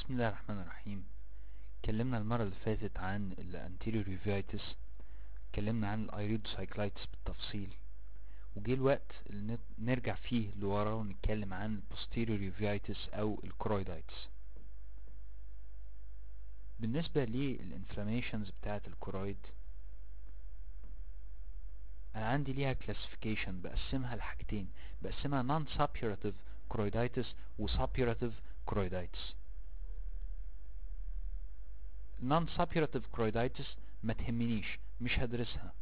بسم الله الرحمن الرحيم اتكلمنا المرة اللي فاتت عن الانتيريور uveitis اتكلمنا عن الايريدوسايكلايتس بالتفصيل وجه الوقت اللي نت- نرجع فيه لورا ونتكلم عن البوستيريور uveitis او الكرويدايتس بالنسبة للانفلاميشنز بتاعة الكرويد انا عندي ليها كلاسيفيكيشن بقسمها لحاجتين بقسمها non suppurative choroiditis و suppurative choroiditis non suppurative choroiditis ما تهمنيش مش هدرسها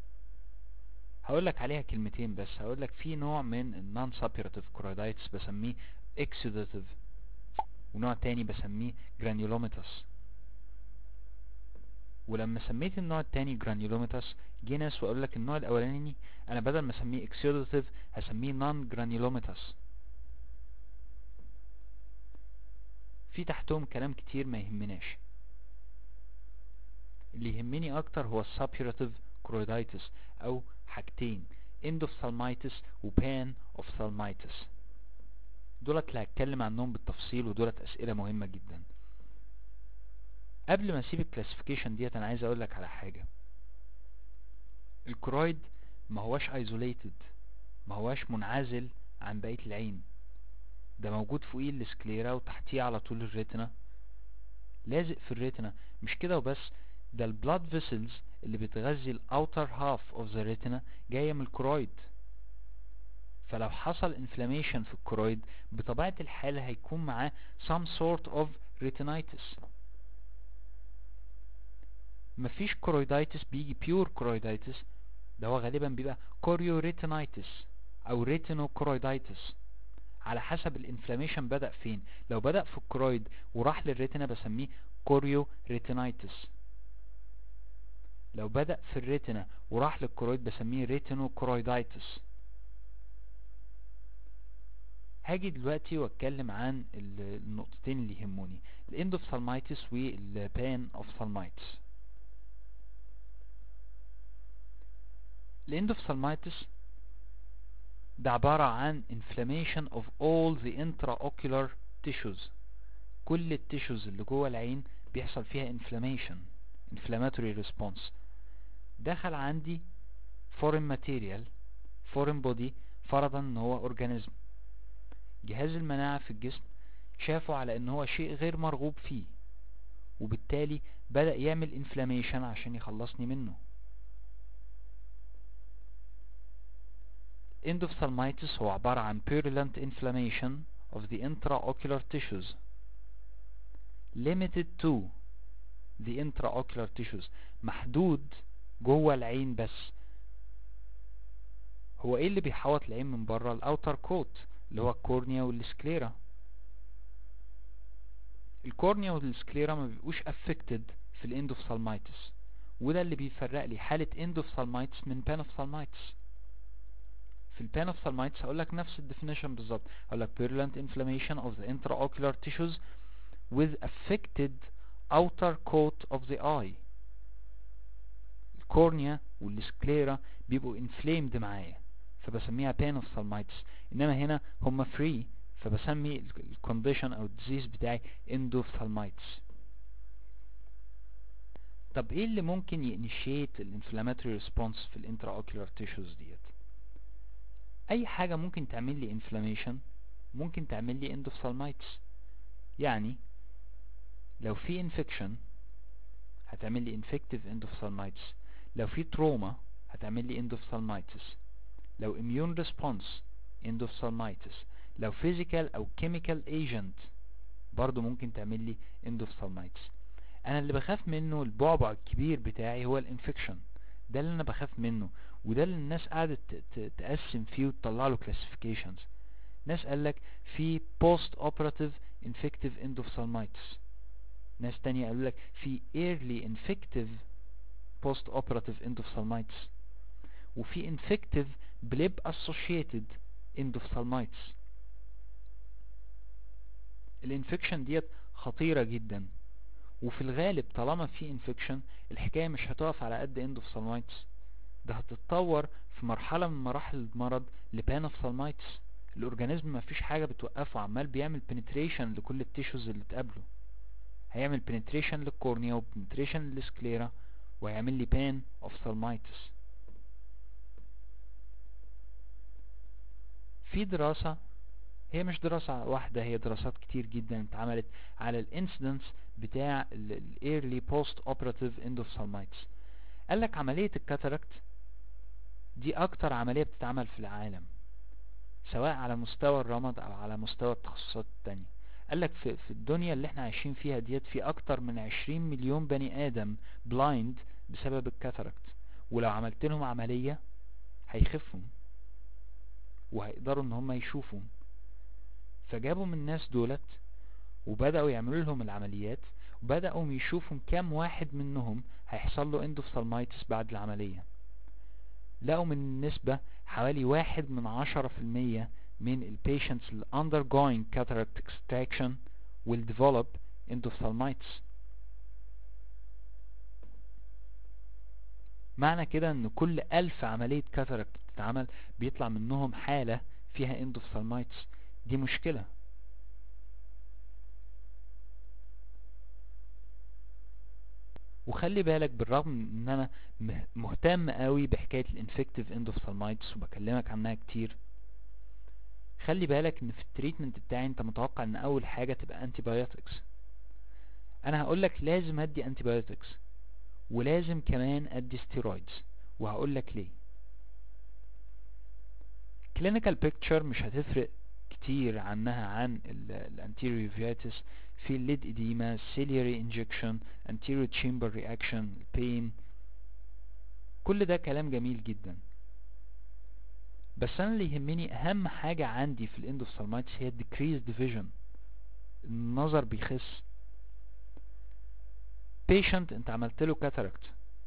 هقولك عليها كلمتين بس هقولك في نوع من ال non suppurative choroiditis بسميه exudative ونوع تاني بسميه granulomatous ولما سميت النوع التاني granulomatous جه ناس وقالوا لك النوع الاولاني انا بدل ما اسميه exudative هسميه non granulomatous في تحتهم كلام كتير ما يهمناش اللي يهمني اكتر هو السابيوراتيف كرويدايتس او حاجتين اندوفثالمايتس وبان اوفثالمايتس دولت اللي هتكلم عنهم بالتفصيل ودولت اسئله مهمه جدا قبل ما اسيب الكلاسيفيكيشن ديت انا عايز اقول لك على حاجه الكرويد ما هواش ايزوليتد ما هواش منعزل عن بقيه العين ده موجود فوقيه السكليرا وتحتيه على طول الريتنا لازق في الريتنا مش كده وبس ده البلاد فيسلز اللي بتغذي الاوتر هاف اوف ذا ريتنا جايه من الكرويد فلو حصل انفلاميشن في الكرويد بطبيعه الحال هيكون معاه some sort of retinitis مفيش كرويدايتس بيجي بيور كرويدايتس ده هو غالبا بيبقى كوريوريتينايتس او ريتينوكرويدايتس على حسب الانفلاميشن بدأ فين لو بدأ في الكرويد وراح للريتنا بسميه كوريو ريتينايتس لو بدأ في الريتنا وراح للكرويد بسميه ريتينوكرويدايتس هاجي دلوقتي واتكلم عن ال- النقطتين اللي يهموني الاندوفثالمايتس والبان اوفثالمايتس الاندوفثالمايتس ده عبارة عن inflammation of all the intraocular tissues كل التيشوز اللي جوه العين بيحصل فيها inflammation inflammatory response دخل عندي foreign material foreign body فرضا ان هو organism جهاز المناعة في الجسم شافه على ان هو شيء غير مرغوب فيه وبالتالي بدأ يعمل inflammation عشان يخلصني منه endophthalmitis هو عبارة عن purulent inflammation of the intraocular tissues limited to the intraocular tissues محدود جوه العين بس هو ايه اللي بيحوط العين من بره الاوتر كوت اللي هو الكورنيا والسكليرا الكورنيا والسكليرا ما بيبقوش affected في الاندوفثالمايتس وده اللي بيفرق لي حالة اندوفثالمايتس من بانوفثالمايتس في البانوفثالمايتس هقول لك نفس الديفينيشن بالظبط هقول لك purulent inflammation of the intraocular tissues with affected outer coat of the eye الكورنيا والسكليرا بيبقوا inflamed معايا فبسميها panophthalmitis انما هنا هما free فبسمي الكونديشن او الديزيز بتاعي endophthalmitis طب ايه اللي ممكن ينشيت الانفلاماتوري ريسبونس في الانتراocular tissues ديت اي حاجة ممكن تعمل لي inflammation ممكن تعمل لي endophthalmitis يعني لو في infection هتعمل لي infective endophthalmitis لو في trauma هتعمل لي endophthalmitis لو immune response endophthalmitis لو physical او chemical agent برضو ممكن تعمل لي endophthalmitis انا اللي بخاف منه البعبع الكبير بتاعي هو الانفكشن ده اللي انا بخاف منه وده اللي الناس قعدت ت- ت- تقسم فيه وتطلع له classifications ناس قالك في post operative infective endophthalmitis ناس تانية قالوا لك في early infective post operative endophthalmitis وفي infective bleb associated endophthalmitis الانفكشن ديت خطيرة جدا وفي الغالب طالما في انفكشن الحكاية مش هتقف على قد endophthalmitis ده هتتطور في مرحلة من مراحل المرض لبانوفثالمايتس الاورجانيزم مفيش حاجة بتوقفه عمال بيعمل penetration لكل التيشوز اللي تقابله هيعمل penetration للكورنيا و penetration للسكليرا وهيعمل لي pain ophthalmitis في دراسة هي مش دراسة واحدة هي دراسات كتير جدا اتعملت على الانسيدنس بتاع الايرلي بوست اوبراتيف endophthalmitis قال لك عملية الكاتاراكت دي اكتر عملية بتتعمل في العالم سواء على مستوى الرمد او على مستوى التخصصات التانية قال لك في, في الدنيا اللي احنا عايشين فيها ديت في اكتر من 20 مليون بني ادم بلايند بسبب الكاتاراكت ولو عملت لهم عملية هيخفوا وهيقدروا ان هم يشوفوا فجابوا من الناس دولت وبدأوا يعملوا لهم العمليات وبدأوا يشوفوا كام واحد منهم هيحصل له اندوفتالمايتس بعد العملية لقوا من النسبة حوالي واحد من عشرة في المية من البيشنتس اللي undergoing cataract extraction will develop endophthalmitis معنى كده ان كل الف عملية كاتاراكت بتتعمل بيطلع منهم حالة فيها endophthalmitis دي مشكلة وخلي بالك بالرغم ان انا مهتم قوي بحكاية الانفكتيف اندوفتالمايتس وبكلمك عنها كتير خلي بالك ان في التريتمنت بتاعي انت متوقع ان اول حاجة تبقى انتي بايوتكس انا هقولك لازم ادي انتي بايوتكس ولازم كمان ادي ستيرويدز وهقولك ليه clinical picture مش هتفرق كتير عنها عن الانتيريو فياتس في الليد اديما سيلياري انجكشن anterior chamber reaction pain كل ده كلام جميل جدا بس انا اللي يهمني اهم حاجة عندي في الاندوفتالمايتس هي decreased vision النظر بيخس patient انت عملت له cataract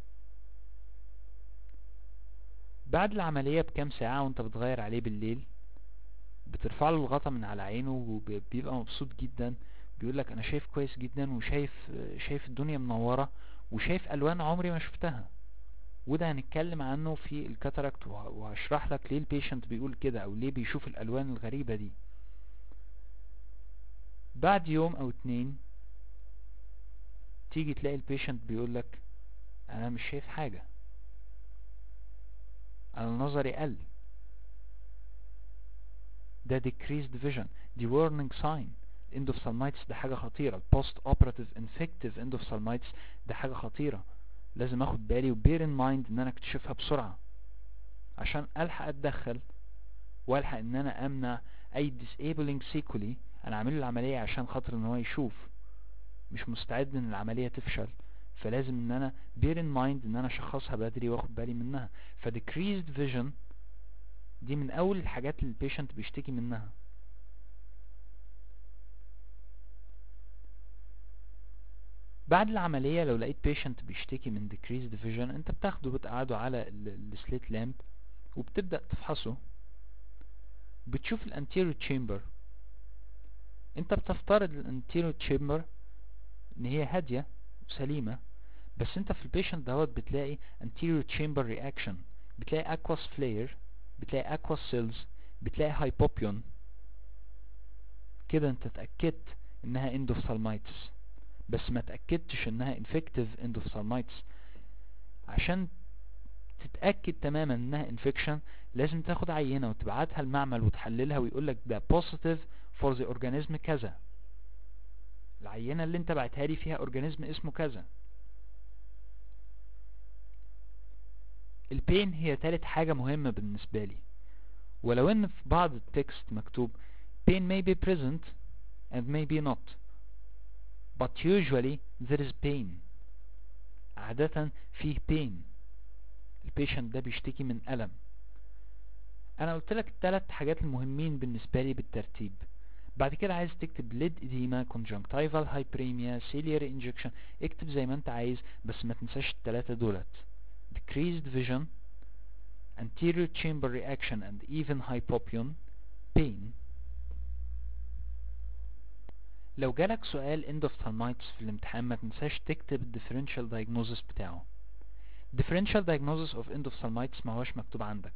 بعد العملية بكام ساعة وانت بتغير عليه بالليل بترفع له الغطا من على عينه وبيبقى مبسوط جدا بيقول لك انا شايف كويس جدا وشايف شايف الدنيا منورة وشايف الوان عمري ما شفتها وده هنتكلم عنه في الكاتاراكت وهشرح لك ليه البيشنت بيقول كده او ليه بيشوف الالوان الغريبة دي بعد يوم او اتنين تيجي تلاقي البيشنت بيقول لك انا مش شايف حاجة انا نظري قل ده decreased vision دي warning sign endophthalmitis ده حاجة خطيرة post operative infective endophthalmitis ده حاجة خطيرة لازم اخد بالي وبير in mind ان انا اكتشفها بسرعة عشان الحق اتدخل والحق ان انا امنع اي disabling sequelae انا عامل له العملية عشان خاطر ان هو يشوف مش مستعد ان العملية تفشل فلازم ان انا bear in mind ان انا اشخصها بدري واخد بالي منها ف decreased vision دي من اول الحاجات اللي البيشنت بيشتكي منها بعد العملية لو لقيت بيشنت بيشتكي من decreased vision انت بتاخده بتقعده على السليت لامب وبتبدأ تفحصه بتشوف الانتيريور تشامبر انت بتفترض الانتيريور تشامبر ان هي هادية وسليمة بس انت في البيشنت دوت بتلاقي anterior chamber reaction بتلاقي aqueous flare بتلاقي aqueous cells بتلاقي hypopion كده انت اتأكدت انها endophthalmitis بس ما تأكدتش انها infective endophthalmitis عشان تتأكد تماما انها infection لازم تاخد عينة وتبعتها المعمل وتحللها ويقولك ده positive for the organism كذا العينة اللي انت بعتها لي فيها اورجانيزم اسمه كذا البين هي تالت حاجة مهمة بالنسبة لي ولو ان في بعض التكست مكتوب pain may be present and may be not but usually there is pain عادة فيه pain البيشنت ده بيشتكي من ألم انا قلت لك الثلاث حاجات المهمين بالنسبة لي بالترتيب بعد كده عايز تكتب ليد اديما conjunctival hyperemia ciliary injection اكتب زي ما انت عايز بس ما تنساش الثلاثة دولت decreased vision anterior chamber reaction and even hypopion pain لو جالك سؤال endophthalmitis في الامتحان ما تنساش تكتب differential diagnosis بتاعه differential diagnosis of endophthalmitis ما هوش مكتوب عندك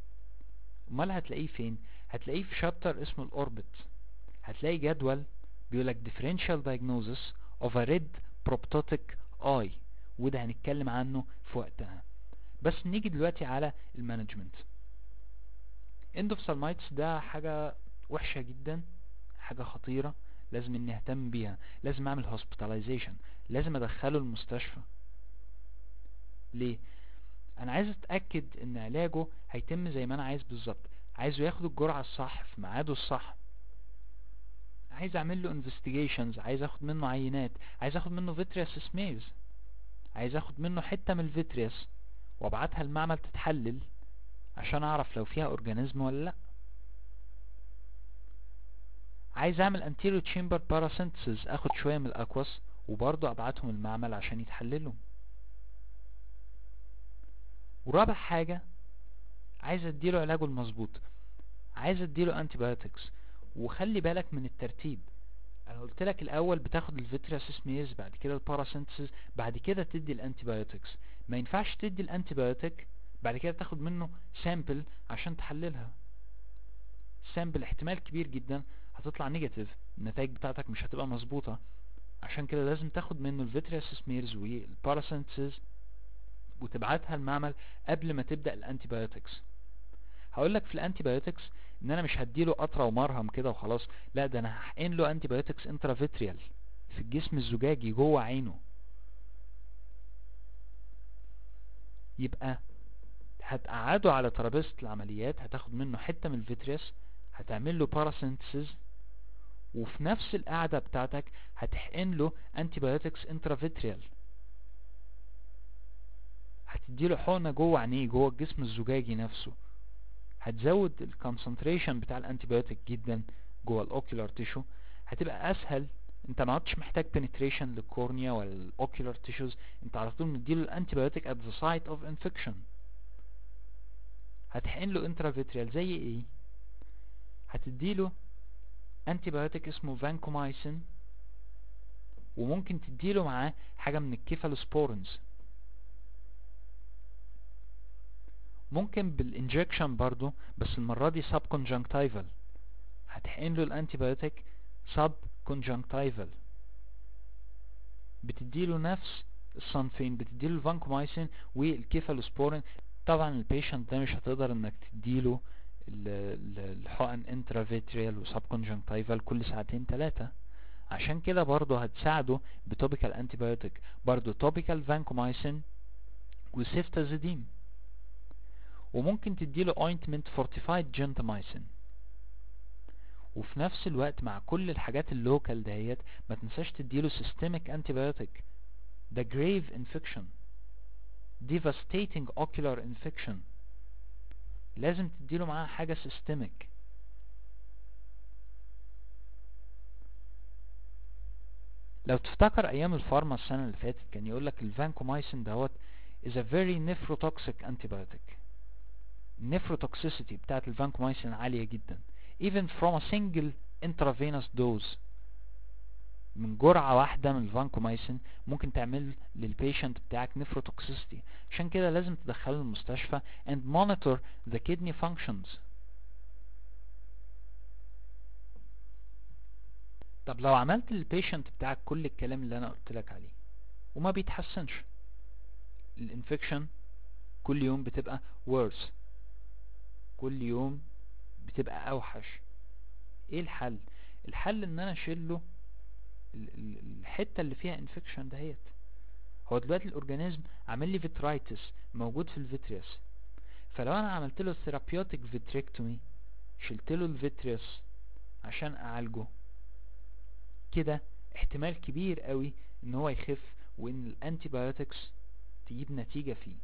امال هتلاقيه فين هتلاقيه في شابتر اسمه الاوربت هتلاقي جدول بيقولك differential diagnosis of a red proptotic eye وده هنتكلم عنه في وقتها بس نيجي دلوقتي على المانجمنت اندوفسالمايتس ده حاجة وحشة جدا حاجة خطيرة لازم اني اهتم بيها لازم اعمل hospitalization لازم ادخله المستشفى ليه انا عايز اتأكد ان علاجه هيتم زي ما انا عايز بالظبط عايزه ياخد الجرعة الصح في ميعاده الصح عايز اعمل له investigations عايز اخد منه عينات عايز اخد منه vitreous smears عايز اخد منه حتة من الفيتريوس وابعتها المعمل تتحلل عشان اعرف لو فيها اورجانيزم ولا لا عايز اعمل anterior chamber paracentesis اخد شوية من الاكوس وبرضه ابعتهم المعمل عشان يتحللوا ورابع حاجة عايز اديله علاجه المظبوط عايز اديله antibiotics وخلي بالك من الترتيب انا قلت لك الاول بتاخد الفيترياس سميرز بعد كده الباراسينثيسيس بعد كده تدي الانتيبيوتكس ما ينفعش تدي الانتيبيوتك بعد كده تاخد منه سامبل عشان تحللها سامبل احتمال كبير جدا هتطلع نيجاتيف النتائج بتاعتك مش هتبقى مظبوطه عشان كده لازم تاخد منه الفيترياس سميرز والباراسينثيسيس وتبعتها المعمل قبل ما تبدا الانتيبيوتكس هقول لك في الانتيبيوتكس ان انا مش هديله قطره ومرهم كده وخلاص لا ده انا هحقن له انتيبيوتكس انترافيتريال في الجسم الزجاجي جوه عينه يبقى هتقعده على ترابيزه العمليات هتاخد منه حته من الفيتريس هتعمل له باراسينثيسيس وفي نفس القعده بتاعتك هتحقن له انتيبيوتكس انترافيتريال هتديله حقنه جوه عينيه جوه الجسم الزجاجي نفسه هتزود الكونسنتريشن بتاع الانتيبيوتيك جدا جوه الاوكيولار تيشو هتبقى اسهل انت ما عدتش محتاج penetration للكورنيا ولا الاوكيولار تيشوز انت على طول مديله الانتيبيوتيك at the site of infection هتحقن له انترافيتريال زي ايه هتديله انتيبيوتيك اسمه فانكومايسين وممكن تديله معاه حاجه من الكيفالوسبورنز ممكن بالانجكشن برضو بس المرة دي سب كونجنكتيفال هتحقن له الانتيبيوتيك سب كونجنكتيفال بتديله نفس الصنفين بتديله الفانكومايسين والكيفالوسبورين طبعا البيشنت ده مش هتقدر انك تديله الحقن انترافيتريال وسب كونجنكتيفال كل ساعتين ثلاثة عشان كده برضه هتساعده بتوبيكال انتيبيوتيك برضه توبيكال فانكومايسين وسيفتازيديم وممكن تديله ointment fortified gentamicin وفي نفس الوقت مع كل الحاجات اللوكال دهيت ما تنساش تديله systemic antibiotic ده grave infection devastating ocular infection لازم تديله معاه حاجة systemic لو تفتكر ايام الفارما السنة اللي فاتت كان يقولك الفانكومايسين دهوت is a very nephrotoxic antibiotic nephrotoxicity بتاعت الفانكومايسين عالية جدا even from a single intravenous dose من جرعة واحدة من الفانكومايسين ممكن تعمل للبيشنت بتاعك nephrotoxicity عشان كده لازم تدخله المستشفى and monitor the kidney functions طب لو عملت للبيشنت بتاعك كل الكلام اللي انا قلت لك عليه وما بيتحسنش الانفكشن كل يوم بتبقى worse كل يوم بتبقى اوحش ايه الحل الحل ان انا اشيله الحته اللي فيها انفكشن دهيت هو دلوقتي الاورجانيزم عامل لي فيترايتس موجود في الفيتريوس فلو انا عملت له ثيرابيوتيك فيتريكتومي شلت له الفيتريوس عشان اعالجه كده احتمال كبير قوي ان هو يخف وان الانتيبيوتكس تجيب نتيجة فيه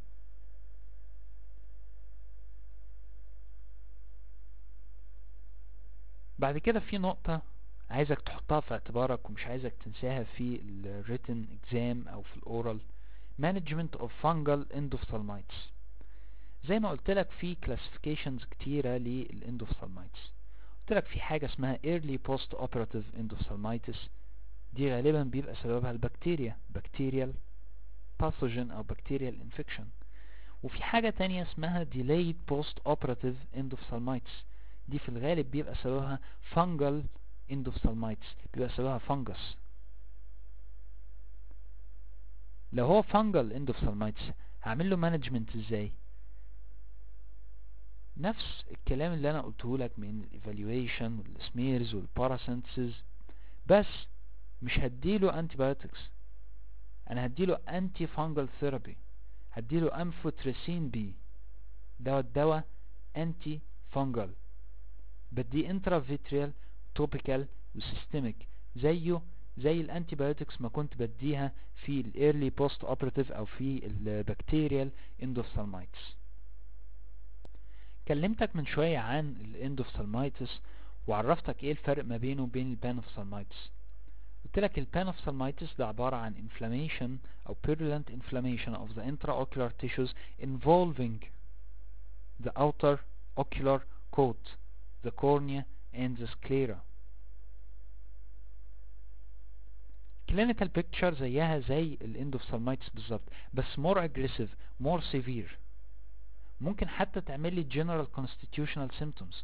بعد كده في نقطة عايزك تحطها في اعتبارك ومش عايزك تنساها في الريتن اكزام او في الاورال management of fungal endophthalmitis زي ما قلت لك في classifications كتيرة للاندوفثالمايتس قلت لك في حاجة اسمها early post operative endophthalmitis دي غالبا بيبقى سببها البكتيريا bacterial pathogen او bacterial infection وفي حاجة تانية اسمها delayed post operative endophthalmitis دي في الغالب بيبقى سببها fungal اندوفسالمايتس بيبقى سببها فانجس لو هو فانجل اندوفسالمايتس هعمل له مانجمنت ازاي نفس الكلام اللي انا قلته لك من الايفالويشن والسميرز والباراسينثيسيس بس مش هديله انتي بايوتكس انا هديله انتي فانجل ثيرابي هديله امفوتريسين بي دوت دواء انتي فانجل بديه انترافيتريال توبيكال وسيستميك زيه زي الانتي بايوتكس ما كنت بديها في الايرلي بوست اوبراتيف او في البكتيريال اندوفثالمايتس كلمتك من شوية عن الاندوفثالمايتس وعرفتك ايه الفرق ما بينه وبين البانوفثالمايتس قلت لك البانوفثالمايتس ده عبارة عن inflammation او purulent inflammation of the intraocular tissues involving the outer ocular coat the cornea and the sclera clinical picture زيها زي الاندوفثالمايتس بالظبط بس more aggressive more severe ممكن حتى تعمل لي general constitutional symptoms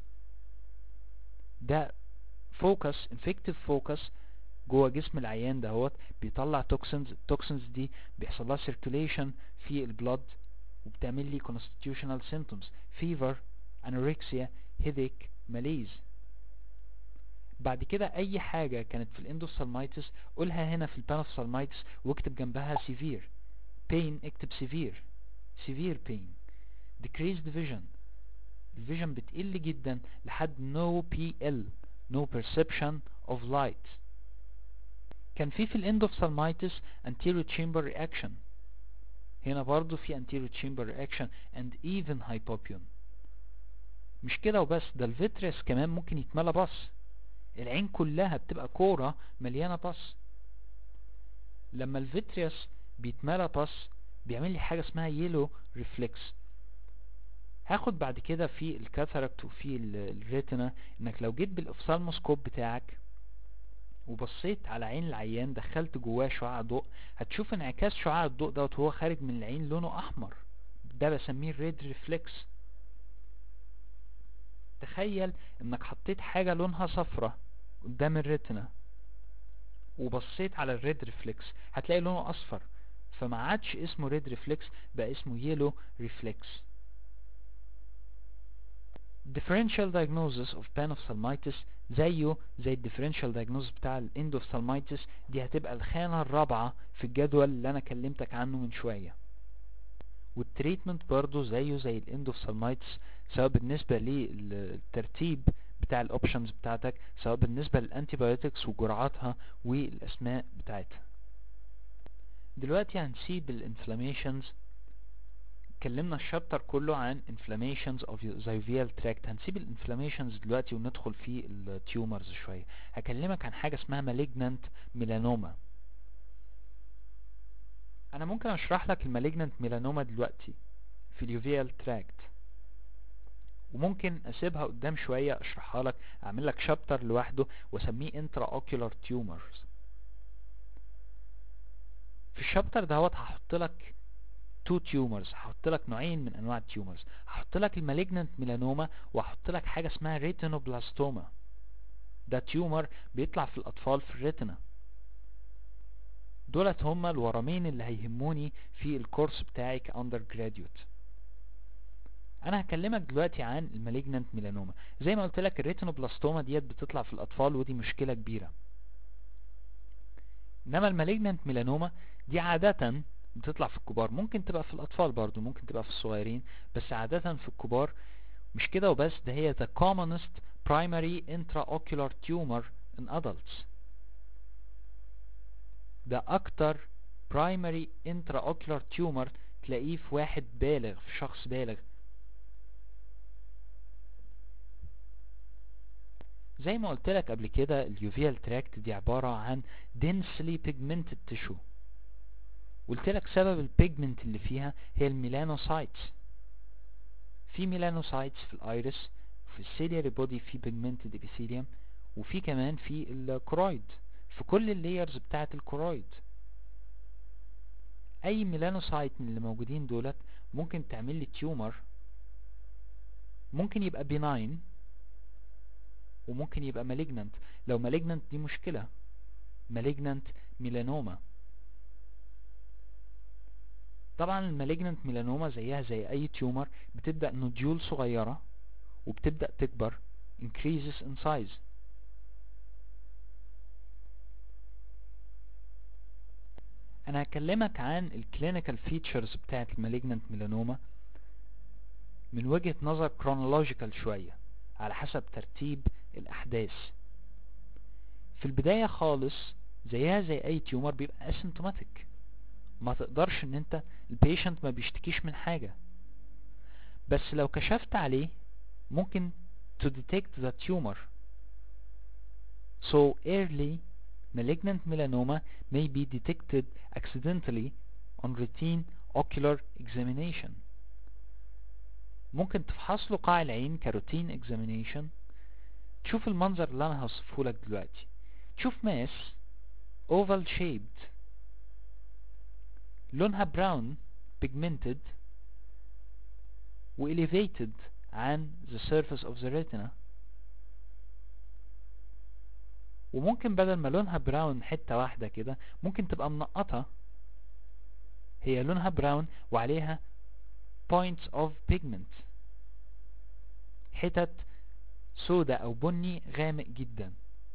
ده focus infective focus جوه جسم العيان دهوت بيطلع توكسنز التوكسنز دي بيحصل لها circulation في البلد وبتعمل لي constitutional symptoms fever anorexia headache malaise بعد كده اي حاجة كانت في الاندوفثالمايتس قولها هنا في البانوفثالمايتس واكتب جنبها severe pain اكتب severe severe pain decreased vision الفيجن بتقل جدا لحد no PL no perception of light كان في في الاندوفثالمايتس anterior chamber reaction هنا برضو في anterior chamber reaction and even hypopion مش كده وبس ده الفيتريس كمان ممكن يتملى بص العين كلها بتبقى كورة مليانة بص لما الفيتريس بيتملى بص بيعمل لي حاجة اسمها يلو ريفلكس هاخد بعد كده في الكاتاراكت وفي الريتنا انك لو جيت بالاوفثالموسكوب بتاعك وبصيت على عين العيان دخلت جواه شعاع ضوء هتشوف انعكاس شعاع الضوء دوت وهو خارج من العين لونه احمر ده بسميه الريد ريفلكس تخيل انك حطيت حاجة لونها صفرة قدام الريتنا وبصيت على الريد ريفلكس هتلاقي لونه اصفر فما عادش اسمه ريد ريفلكس بقى اسمه يلو ريفلكس differential diagnosis of panophthalmitis زيه زي الديفرنشال diagnosis بتاع الاندوفثالمايتس دي هتبقى الخانة الرابعة في الجدول اللي انا كلمتك عنه من شوية والتريتمنت برضو زيه زي الاندوفثالمايتس سواء بالنسبة للترتيب بتاع الاوبشنز بتاعتك سواء بالنسبة للانتيبيوتكس وجرعاتها والاسماء بتاعتها دلوقتي هنسيب الانفلاميشنز اتكلمنا الشابتر كله عن inflammations of the uveal tract هنسيب الانفلاميشنز دلوقتي وندخل في التيومرز شوية هكلمك عن حاجة اسمها malignant melanoma انا ممكن اشرح لك المالجنانت ميلانوما دلوقتي في اليوفيال تراكت وممكن اسيبها قدام شوية اشرحها لك اعمل لك شابتر لوحده واسميه انترا اوكيولار تيومرز في الشابتر دهوت هحط لك تو تيومرز هحط لك نوعين من انواع التيومرز هحط لك المالجنانت ميلانوما وهحط لك حاجه اسمها ريتينوبلاستوما ده تيومر بيطلع في الاطفال في الريتنا دولت هما الورمين اللي هيهموني في الكورس بتاعي كاندر جراديوت انا هكلمك دلوقتي عن المالجنانت ميلانوما زي ما قلت لك الريتينوبلاستوما ديت بتطلع في الاطفال ودي مشكله كبيره انما المالجنانت ميلانوما دي عاده بتطلع في الكبار ممكن تبقى في الأطفال برضو ممكن تبقى في الصغيرين بس عادة في الكبار مش كده وبس ده هي the commonest primary intraocular tumor in adults ده أكتر primary intraocular tumor تلاقيه في واحد بالغ في شخص بالغ زي ما قلت لك قبل كده اليوفيال تراكت دي عبارة عن densely pigmented tissue قلت لك سبب البيجمنت اللي فيها هي الميلانوسايتس في ميلانوسايتس في الايرس في السيلياري بودي في بيجمنتد ابيثيليوم وفي كمان في الكرويد في كل اللايرز بتاعه الكرويد اي ميلانوسايت من اللي موجودين دولت ممكن تعمل لي تيومر ممكن يبقى بيناين وممكن يبقى مالجنانت لو malignant دي مشكلة malignant melanoma طبعا المالجنانت ميلانوما زيها زي اي تيومر بتبدأ نوديول صغيرة وبتبدأ تكبر increases in size انا هكلمك عن الكلينيكال فيتشرز بتاعت المالجنانت ميلانوما من وجهة نظر كرونولوجيكال شوية على حسب ترتيب الاحداث في البداية خالص زيها زي اي تيومر بيبقى اسيمتوماتيك ما تقدرش ان انت البيشنت ما بيشتكيش من حاجة بس لو كشفت عليه ممكن to detect the tumor so early malignant melanoma may be detected accidentally on routine ocular examination ممكن تفحص له قاع العين كروتين examination تشوف المنظر اللي انا هوصفه لك دلوقتي تشوف ماس oval shaped لونها براون pigmented و elevated عن the surface of the retina وممكن بدل ما لونها براون حتة واحدة كده ممكن تبقى منقطة هي لونها براون وعليها points of pigment حتت سودة او بني غامق جدا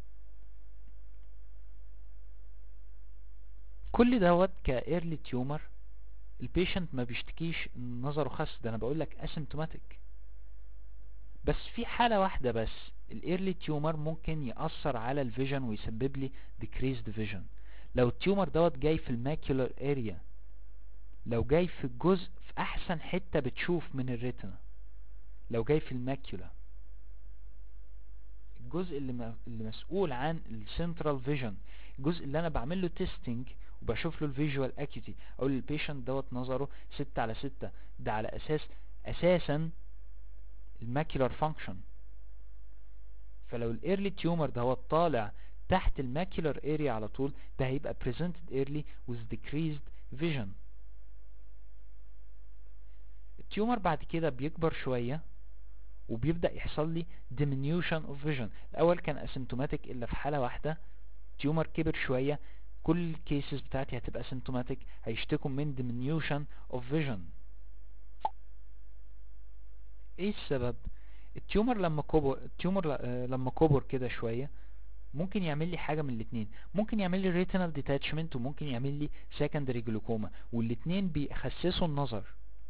كل دوت كايرلي تيومر البيشنت ما بيشتكيش ان نظره خس ده انا بقول لك اسيمتوماتيك بس في حالة واحدة بس الايرلي تيومر ممكن يأثر على الفيجن ويسبب لي decreased vision لو التيومر دوت جاي في الماكيولار اريا لو جاي في الجزء في احسن حتة بتشوف من الريتنا لو جاي في الماكيولا الجزء اللي, م... اللي مسؤول عن السنترال فيجن الجزء اللي انا بعمل له تيستنج وبشوف له الفيجوال اكيوتي اقول للبيشنت دوت نظره ستة على ستة ده على اساس اساسا الماكيولار فانكشن فلو الايرلي تيومر دوت طالع تحت الماكيولار اريا على طول ده هيبقى presented early with decreased vision التيومر بعد كده بيكبر شوية وبيبدأ يحصل لي diminution of vision الاول كان asymptomatic الا في حالة واحدة تيومر كبر شوية كل الكيسز بتاعتي هتبقى symptomatic هيشتكوا من diminution of vision ايه السبب التيومر لما كبر التيومر لما كبر كده شوية ممكن يعمل لي حاجة من الاتنين ممكن يعمل لي ريتينال ديتاتشمنت وممكن يعمل لي سكندري جلوكوما والاتنين بيخسسوا النظر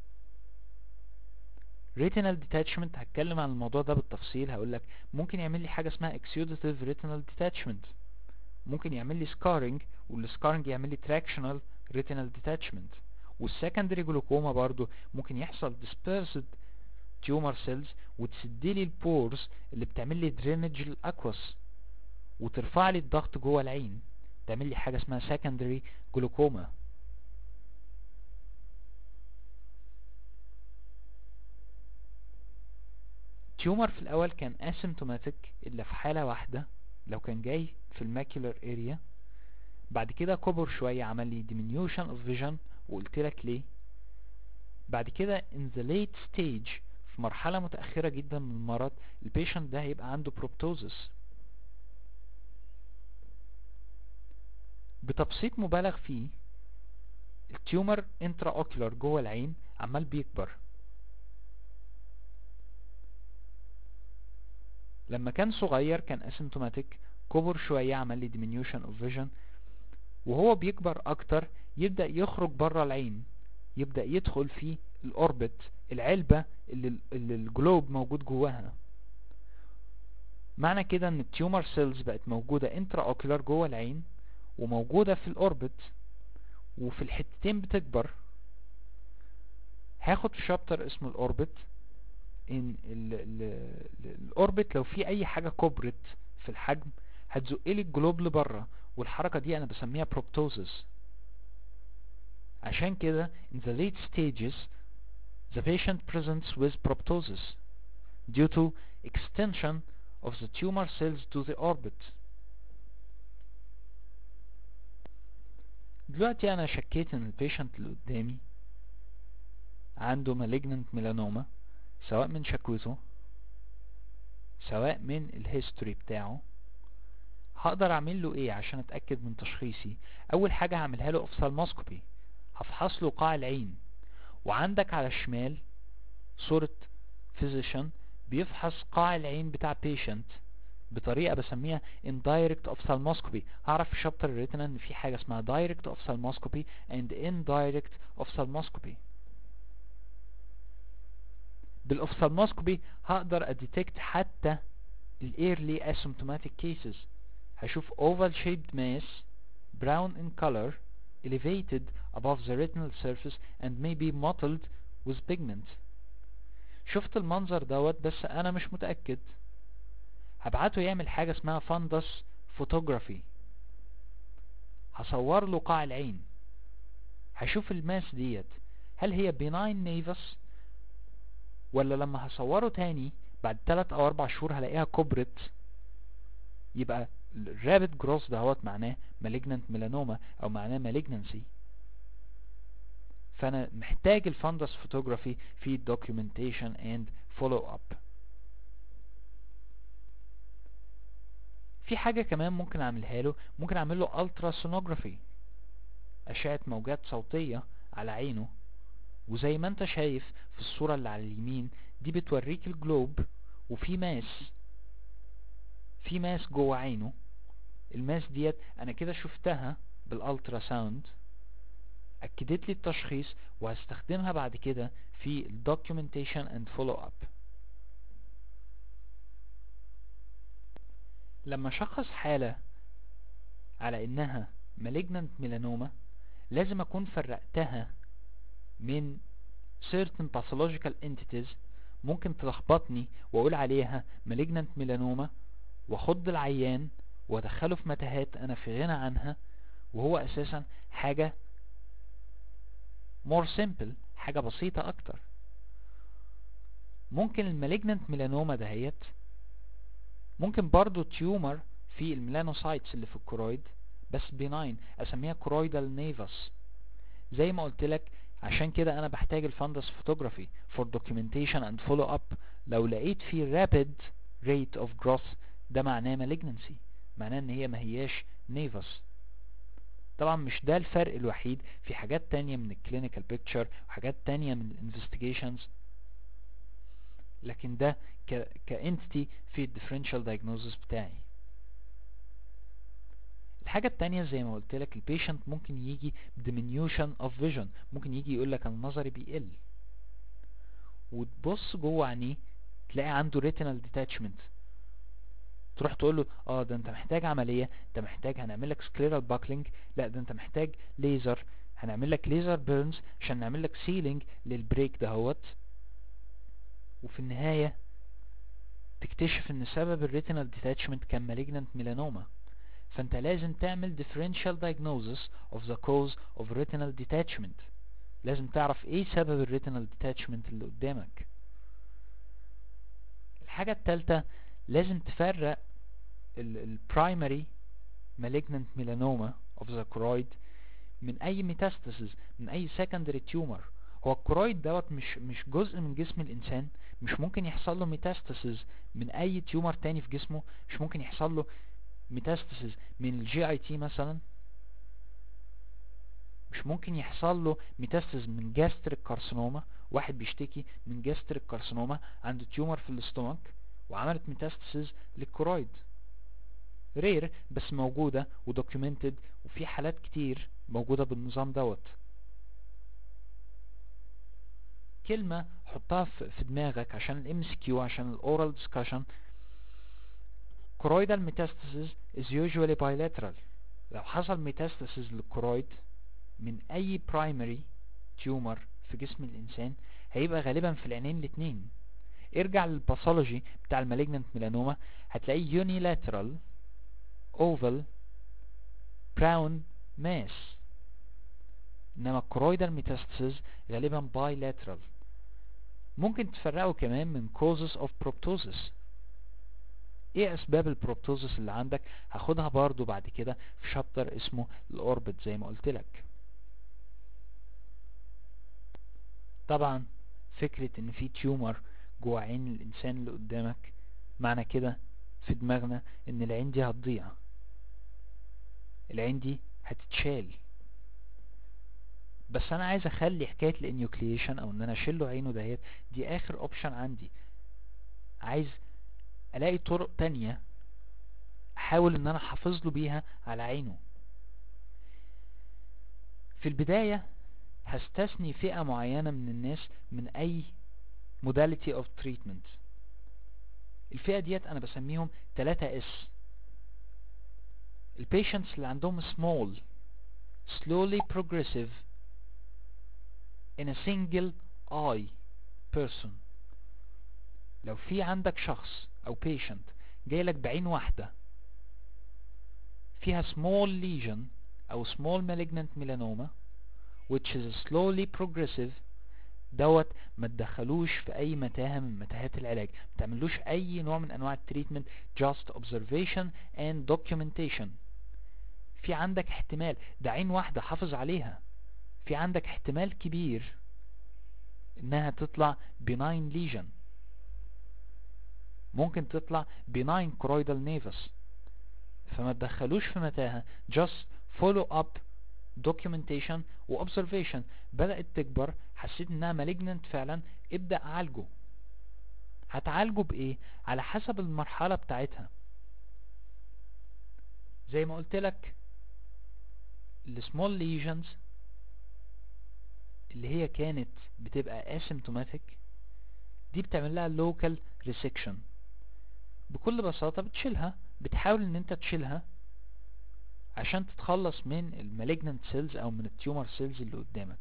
ريتينال ديتاتشمنت هتكلم عن الموضوع ده بالتفصيل هقول لك ممكن يعمل لي حاجة اسمها اكسيوديتيف ريتينال ديتاتشمنت ممكن يعمل لي سكارنج والسكارنج يعمل لي تراكشنال ريتينال ديتاتشمنت والسكندري جلوكوما برضو ممكن يحصل dispersed تيومر سيلز وتسد لي البورز اللي بتعمل لي درينج الاكوس وترفع لي الضغط جوه العين تعمل لي حاجه اسمها secondary جلوكوما تيومر في الاول كان asymptomatic الا في حاله واحده لو كان جاي في الماكيولار اريا بعد كده كبر شويه عمل لي diminution of vision وقلت لك ليه بعد كده in the late stage في مرحلة متأخرة جدا من المرض البيشنت ده هيبقى عنده بروبتوزس بتبسيط مبالغ فيه التيومر انترا اوكيولار جوه العين عمال بيكبر لما كان صغير كان اسيمتوماتيك كبر شوية عمل لي diminution of vision وهو بيكبر اكتر يبدأ يخرج بره العين يبدأ يدخل في الاوربت العلبة اللي, اللي الجلوب موجود جواها معنى كده ان التيومر سيلز بقت موجودة انترا اوكيولار جوه العين وموجودة في الاوربت وفي الحتتين بتكبر هاخد شابتر اسمه الاوربت ان الاوربت لو في اي حاجة كبرت في الحجم هتزقلي الجلوب لبره والحركة دي انا بسميها بروبتوزس عشان كده in the late stages the patient presents with proptosis due to extension of the tumor cells to the orbit دلوقتي انا شكيت ان البيشنت اللي قدامي عنده malignant melanoma سواء من شكوته سواء من الهيستوري بتاعه هقدر اعمل له ايه عشان اتاكد من تشخيصي اول حاجه هعملها له اوفثالموسكوبي هفحص له قاع العين وعندك على الشمال صورة physician بيفحص قاع العين بتاع patient بطريقة بسميها indirect ophthalmoscopy هعرف في شابتر الريتنا ان في حاجة اسمها direct ophthalmoscopy and indirect ophthalmoscopy بالاوفثالموسكوبي هقدر اديتكت حتى الايرلي asymptomatic cases هشوف oval shaped mass brown in color elevated above the retinal surface and may be mottled with pigment شفت المنظر دوت بس انا مش متأكد هبعته يعمل حاجة اسمها فندس فوتوغرافي هصور له قاع العين هشوف الماس ديت هل هي بيناين نيفس ولا لما هصوره تاني بعد 3 او 4 شهور هلاقيها كبرت يبقى الرابid جروس دهوت معناه malignant melanoma او معناه malignancy فانا محتاج الفندس فوتوغرافي في documentation and follow up في حاجة كمان ممكن اعملها له ممكن اعمل له ultrasonography اشعة موجات صوتية على عينه وزي ما انت شايف في الصورة اللي على اليمين دي بتوريك الجلوب وفي ماس في ماس جوه عينه الماس ديت انا كده شفتها بالالترا ساوند اكدت لي التشخيص وهستخدمها بعد كده في الدوكيومنتيشن اند فولو اب لما شخص حالة على انها malignant melanoma لازم اكون فرقتها من certain pathological entities ممكن تلخبطني واقول عليها malignant melanoma واخد العيان وادخله في متاهات انا في غنى عنها وهو اساسا حاجة more simple حاجة بسيطة اكتر ممكن المالجنانت ميلانوما دهيت ممكن برضو تيومر في الميلانوسايتس اللي في الكرويد بس بيناين اسميها كرويدال نيفس زي ما قلت لك عشان كده انا بحتاج الفندس فوتوغرافي for documentation and follow up لو لقيت في rapid rate of growth ده معناه malignancy معناه ان هي ما هياش نيفس طبعا مش ده الفرق الوحيد في حاجات تانية من الكلينيكال بيكتشر وحاجات تانية من الانفستيجيشنز لكن ده ك كانتيتي في الديفرنشال دايجنوزس بتاعي الحاجة التانية زي ما قلت لك البيشنت ممكن يجي diminution of vision ممكن يجي يقول لك انا نظري بيقل وتبص جوه عينيه تلاقي عنده retinal detachment تروح تقول له اه ده انت محتاج عملية انت محتاج هنعمل لك سكليرال باكلينج لا ده انت محتاج ليزر هنعمل لك ليزر بيرنز عشان نعمل لك سيلينج للبريك دهوت وفي النهاية تكتشف ان سبب الريتينال ديتاتشمنت كان مالجنانت ميلانوما فانت لازم تعمل differential diagnosis of the cause of retinal detachment لازم تعرف ايه سبب الريتينال ديتاتشمنت اللي قدامك الحاجة التالتة لازم تفرق البرايمري malignant melanoma of the choroid من اي ميتاستاسيس من اي secondary tumor هو الكرويد دوت مش مش جزء من جسم الانسان مش ممكن يحصل له ميتاستاسيس من اي تيومر تاني في جسمه مش ممكن يحصل له ميتاستاسيس من الجي اي تي مثلا مش ممكن يحصل له ميتاستاسيس من جاستريك كارسينوما واحد بيشتكي من جاستريك كارسينوما عنده تيومر في الاستومك وعملت ميتاستاسيس للكرويد رير بس موجودة ودوكيومنتد وفي حالات كتير موجودة بالنظام دوت كلمة حطها في دماغك عشان الام سي كيو عشان الاورال ديسكشن choroidal metastasis is usually bilateral لو حصل metastasis للكرويد من اي primary tumor في جسم الانسان هيبقى غالبا في العينين الاتنين ارجع للباثولوجي بتاع المالجنانت ميلانوما هتلاقيه unilateral oval brown mass انما الكرويدال ميتاستاسيس غالبا bilateral ممكن تفرقه كمان من causes of proptosis ايه اسباب البروبتوزس اللي عندك هاخدها برضو بعد كده في شابتر اسمه الاوربت زي ما قلت لك طبعا فكرة ان في تيومر جوه عين الانسان اللي قدامك معنى كده في دماغنا ان العين دي هتضيع العين دي هتتشال بس انا عايز اخلي حكايه الانيوكليشن او ان انا اشيل له عينه دهيت دي اخر اوبشن عندي عايز الاقي طرق تانية احاول ان انا احافظ له بيها على عينه في البداية هستثني فئة معينة من الناس من اي modality of treatment الفئة ديت انا بسميهم 3 s البيشنتس اللي عندهم small slowly progressive in a single eye person لو في عندك شخص او patient جايلك بعين واحدة فيها small lesion او small malignant melanoma which is slowly progressive دوت ما تدخلوش في اي متاهة من متاهات العلاج ما تعملوش اي نوع من انواع التريتمنت just observation and documentation في عندك احتمال ده عين واحدة حافظ عليها في عندك احتمال كبير انها تطلع benign lesion ممكن تطلع benign choroidal nevus فما تدخلوش في متاهة just follow up documentation و observation بدأت تكبر حسيت انها malignant فعلا ابدأ عالجه هتعالجه بايه على حسب المرحلة بتاعتها زي ما قلت لك السمول lesions اللي هي كانت بتبقى asymptomatic دي بتعمل لها local resection بكل بساطة بتشيلها بتحاول ان انت تشيلها عشان تتخلص من المالجنانت سيلز او من التيومر سيلز اللي قدامك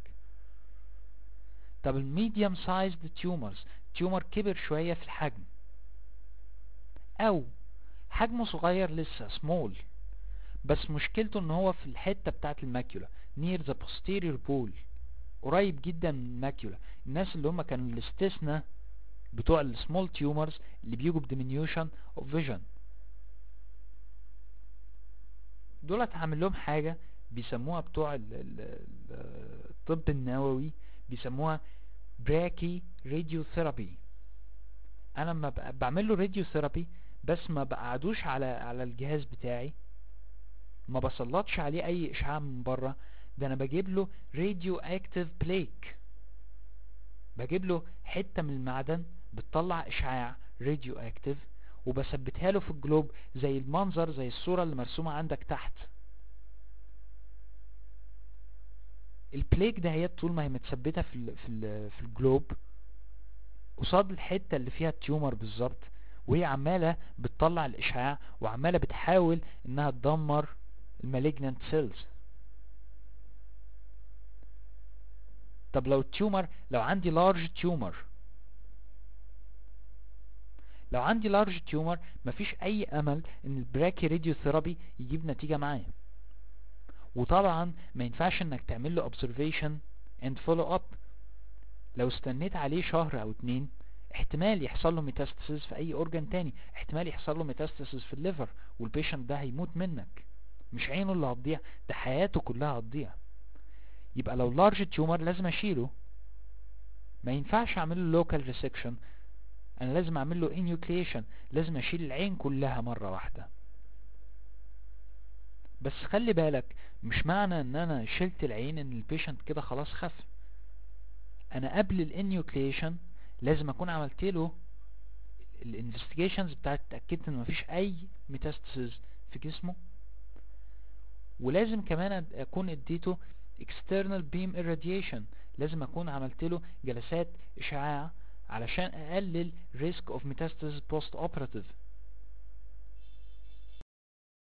طب الميديوم سايزد تيومرز تيومر كبر شوية في الحجم او حجمه صغير لسه سمول بس مشكلته ان هو في الحتة بتاعت الماكيولا near the posterior bole قريب جدا من الماكيولا الناس اللي هم كانوا الاستثناء بتوع السمول تيومرز اللي بيجوا بديمينيوشن اوف فيجن دولت هعمل لهم حاجة بيسموها بتوع ال- ال- ال- الطب النووي بيسموها براكي راديو ثيرابي انا لما ب- بعمل له راديو ثيرابي بس ما بقعدوش على على الجهاز بتاعي ما بسلطش عليه اي اشعاع من بره ده انا بجيب له راديو اكتيف بليك بجيب له حتة من المعدن بتطلع اشعاع راديو اكتيف وبثبتها له في الجلوب زي المنظر زي الصورة اللي مرسومة عندك تحت البليك ده هي طول ما هي متثبتة في ال في ال في الجلوب قصاد الحتة اللي فيها التيومر بالظبط وهي عمالة بتطلع الاشعاع وعمالة بتحاول انها تدمر المالجنانت سيلز طب لو التيومر لو عندي لارج تيومر لو عندي لارج تيومر مفيش اي امل ان البراكي راديو ثيرابي يجيب نتيجة معاه وطبعا ما ينفعش انك تعمل له observation and follow up لو استنيت عليه شهر او اتنين احتمال يحصل له ميتاستاسيس في اي اورجان تاني احتمال يحصل له ميتاستاسيس في الليفر والبيشنت ده هيموت منك مش عينه اللي هتضيع ده حياته كلها هتضيع يبقى لو لارج تيومر لازم اشيله ما ينفعش اعمل له لوكال ريسكشن انا لازم اعمل له انيوكليشن لازم اشيل العين كلها مرة واحدة بس خلي بالك مش معنى ان انا شلت العين ان البيشنت كده خلاص خف انا قبل الانيوكليشن لازم اكون عملت له الانفستيجيشنز بتاعت اتاكدت ان مفيش اي ميتاستاسيز في جسمه ولازم كمان أد- اكون اديته external beam irradiation لازم اكون عملت له جلسات اشعاع علشان اقلل risk of metastasis post operative